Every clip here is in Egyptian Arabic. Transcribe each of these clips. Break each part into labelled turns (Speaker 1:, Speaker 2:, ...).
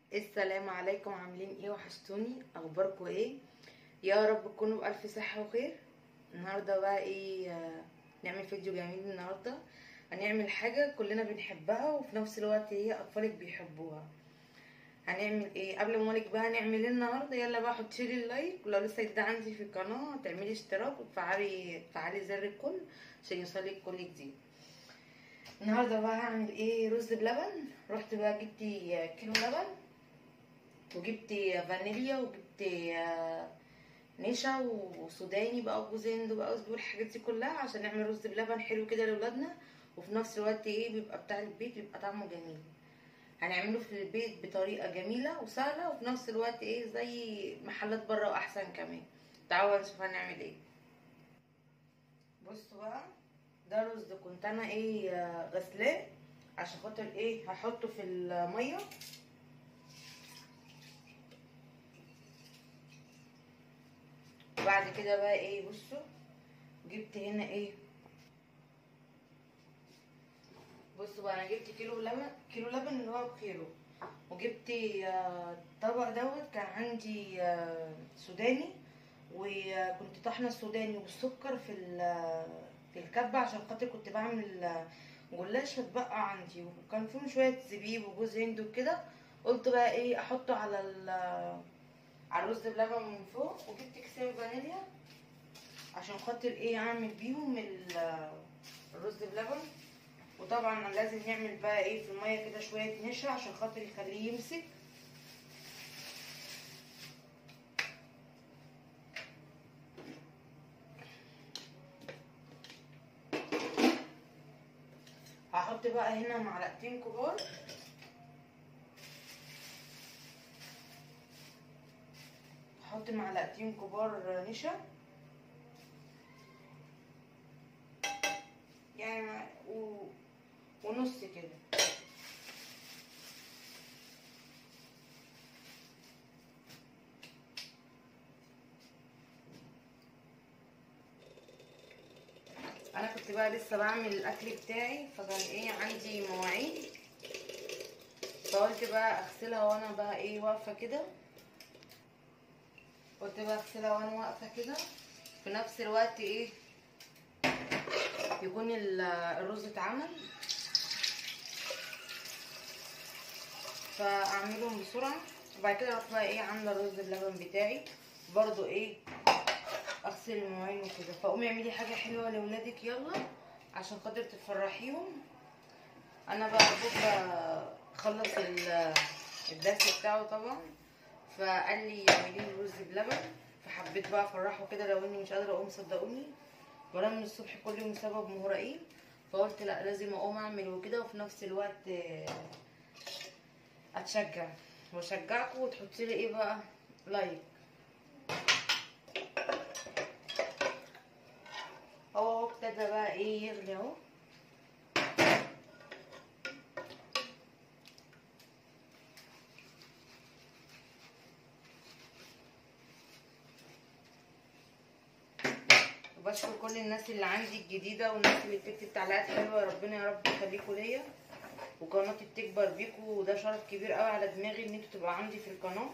Speaker 1: السلام عليكم عاملين ايه وحشتوني اخباركم ايه يا رب تكونوا بالف صحه وخير النهارده بقى ايه آه، نعمل فيديو جميل النهارده هنعمل حاجه كلنا بنحبها وفي نفس الوقت هي اطفالك بيحبوها هنعمل ايه قبل ما اقولك بقى هنعمل ايه النهارده يلا بقى حطي لي اللايك ولو لسه جديده عندي في القناه تعملي اشتراك وتفعلي تفعلي زر الكل عشان يوصلك كل جديد النهارده بقى هعمل ايه رز بلبن رحت بقى جبت كيلو لبن وجبت فانيليا وجبت آه، نشا وسوداني بقى وجوز هند بقى والحاجات دي كلها عشان نعمل رز بلبن حلو كده لاولادنا وفي نفس الوقت ايه بيبقى بتاع البيت بيبقى طعمه جميل هنعمله في البيت بطريقه جميله وسهله وفي نفس الوقت ايه زي محلات بره واحسن كمان تعالوا نشوف هنعمل ايه بصوا بقى ده رز كنت انا ايه آه، غسلاه عشان خاطر ايه هحطه في الميه وبعد كده بقى ايه بصوا جبت هنا ايه بصوا بقى انا جبت كيلو لبن كيلو لبن اللي هو بخيره وجبت آه، طبق دوت كان عندي آه، سوداني وكنت طحنه السوداني والسكر في ال- في الكبه عشان خاطر كنت بعمل آه، جلاش فتبقى عندي وكان فيهم شويه زبيب وجوز هند وكده قلت بقى ايه احطه على ال- على الرز بلبن من فوق وجبت كيسين فانيليا عشان خاطر ايه اعمل بيهم ال- الرز بلبن وطبعا لازم نعمل بقى ايه في الميه كده شويه نشا عشان خاطر يخليه يمسك هحط بقى هنا معلقتين كبار هحط معلقتين كبار نشا يعني و... ونص كده انا كنت بقى لسه بعمل الاكل بتاعي فكان ايه عندي مواعين فقلت بقى اغسلها وانا بقى ايه واقفه كده قلت بقى اغسلها وانا واقفه كده في نفس الوقت ايه يكون ال- الرز اتعمل فاعملهم بسرعه وبعد كده اروح بقى ايه عامله الرز بلبن بتاعي برضو ايه اغسل المواعين وكده فقومي اعملي حاجه حلوه لاولادك يلا عشان خاطر تفرحيهم انا بقى ابوك خلص ال- الدرس بتاعه طبعا فقال لي اعملي لي رز بلبن فحبيت بقى افرحه كده لو اني مش قادره اقوم صدقوني وانا من الصبح كل يوم سبب مهرقين فقلت لا لازم اقوم اعمل وكده وفي نفس الوقت آه، اتشجع واشجعكم وتحطي لي ايه بقى لايك هو هو ابتدى بقى ايه يغلي اهو وبشكر كل الناس اللي عندي الجديدة والناس اللي بتكتب تعليقات حلوة ربنا يا رب يخليكوا ليا وقناتي بتكبر بيكوا وده شرف كبير قوي على دماغي ان انتوا تبقوا عندي في القناة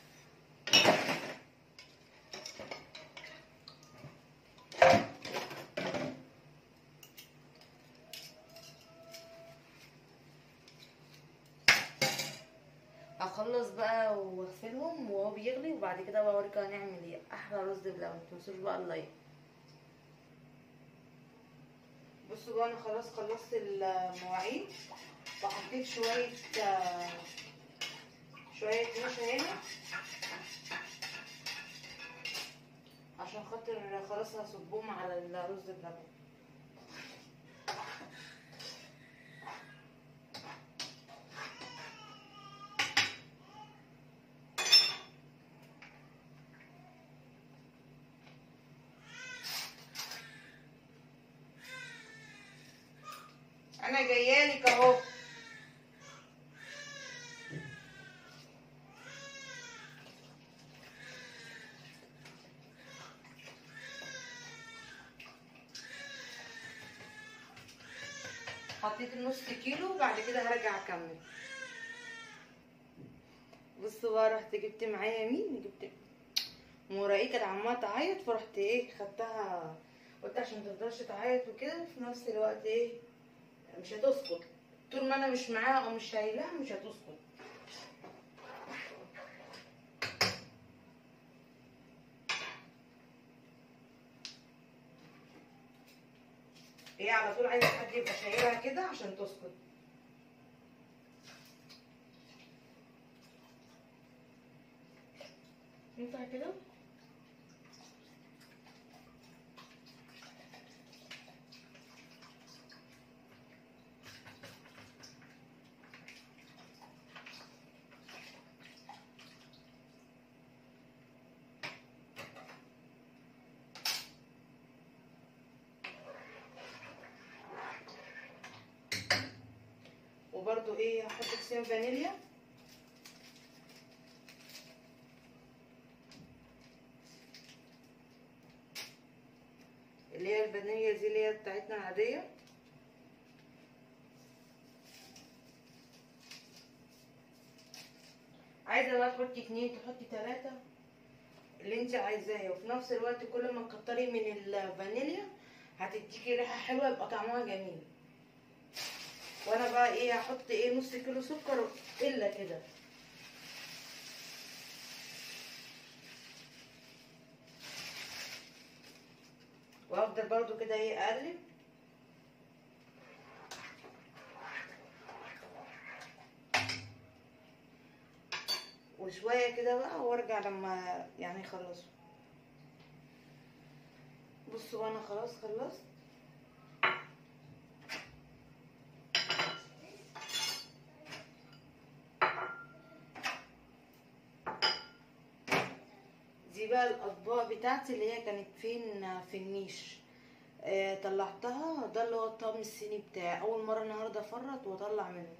Speaker 1: اخلص بقى واغسلهم وهو بيغلي وبعد كده بقى اوريكم هنعمل ايه احلى رز بلبن متنسوش بقى اللايك بصوا بقى انا خلاص خلصت المواعين وحطيت شويه آه، شويه نشا هنا عشان خاطر خلاص هصبهم على الرز بلبن انا جايالك اهو حطيت النص كيلو وبعد كده هرجع اكمل بصوا بقى رحت جبت معايا مين جبت مرايه كانت عماله تعيط فرحت ايه خدتها قلت عشان متفضلش تعيط وكده في نفس الوقت ايه مش هتسكت طول ما انا مش معاها او مش شايلها مش هتسكت هي على طول عايزه حد يبقى شايلها كده عشان تسكت ينفع كده وبرده ايه هحط كيسين فانيليا اللي هي الفانيليا دي اللي هي بتاعتنا العادية عايزة بقى تحطي اتنين تحطي تلاتة اللي انت عايزاه وفي نفس الوقت كل ما تكتري من الفانيليا هتديكي ريحة حلوة يبقى طعمها جميل وانا بقى ايه هحط ايه نص كيلو سكر الا كده وافضل برضو كده ايه اقلب وشويه كده بقى وارجع لما يعني يخلصوا بصوا انا خلاص خلصت دي بقى الاطباق بتاعتي اللي هي كانت فين في النيش آه طلعتها ده اللي هو الطقم الصيني بتاعي اول مره النهارده افرط واطلع منه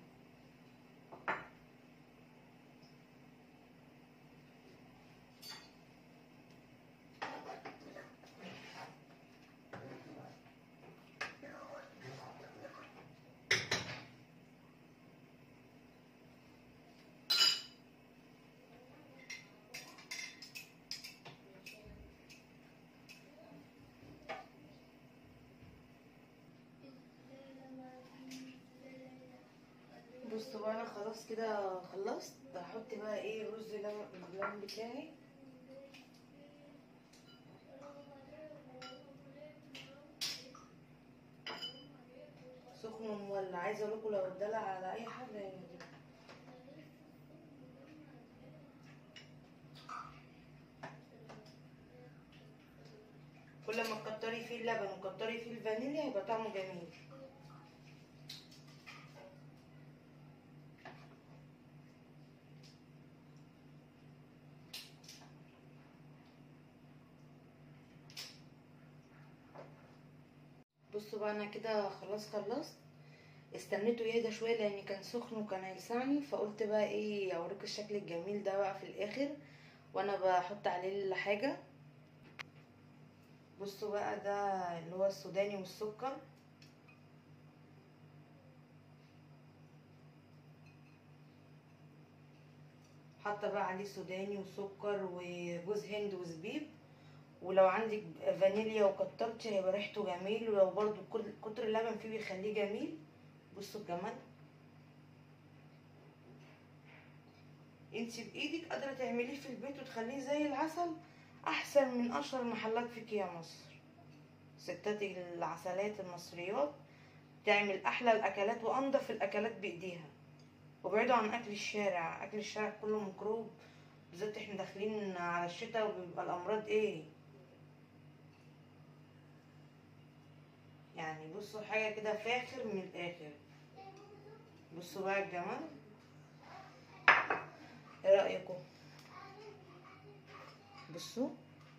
Speaker 1: بصوا بقى انا خلاص كده خلصت هحط بقى ايه الرز اللبن بتاعي سخن ومولع عايزه اقول لكم لو اتدلع على اي حد هيعجبه كل ما تكتري فيه اللبن وكتري فيه الفانيليا هيبقى طعمه جميل بصوا بقى انا كده خلاص خلصت استنيته يهدى شويه لان كان سخن وكان هيلسعني فقلت بقى ايه اوريك الشكل الجميل ده بقى في الاخر وانا بحط عليه الحاجه بصوا بقى ده اللي هو السوداني والسكر حاطه بقى عليه سوداني وسكر وجوز هند وزبيب ولو عندك فانيليا وكترت هيبقى ريحته جميل ولو برضو كتر اللبن فيه بيخليه جميل بصوا الجمال انت بايدك قادره تعمليه في البيت وتخليه زي العسل احسن من اشهر المحلات فيك يا مصر ستات العسلات المصريات تعمل احلى الاكلات وانضف الاكلات بايديها وبعدوا عن اكل الشارع اكل الشارع كله ميكروب بالذات احنا داخلين على الشتاء وبيبقى الامراض ايه يعني بصوا حاجة كده فاخر من الآخر بصوا بقى الجمال ايه رأيكم بصوا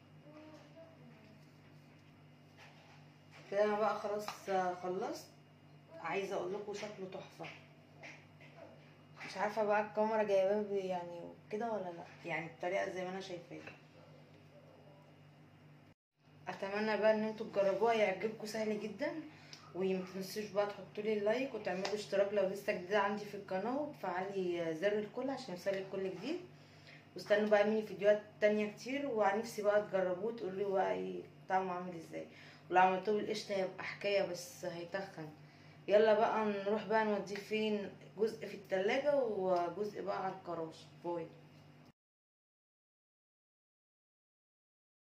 Speaker 1: كده انا بقى خلاص خلصت عايزه اقول لكم شكله تحفه مش عارفه بقى الكاميرا جايباه يعني كده ولا لا يعني الطريقه زي ما انا شايفاه اتمنى بقى ان انتوا تجربوها يعجبكم سهل جدا وما تنسوش بقى تحطوا لي اللايك وتعملوا اشتراك لو لسه جديده عندي في القناه وتفعلي زر الكل عشان يوصلك كل جديد واستنوا بقى مني فيديوهات تانية كتير وعن بقى تجربوه تقولوا لي بقى ايه طعمه عامل ازاي ولو عملتوه بالقشطه هيبقى حكايه بس هيتخن يلا بقى نروح بقى نوديه فين جزء في التلاجة وجزء بقى على الكراش باي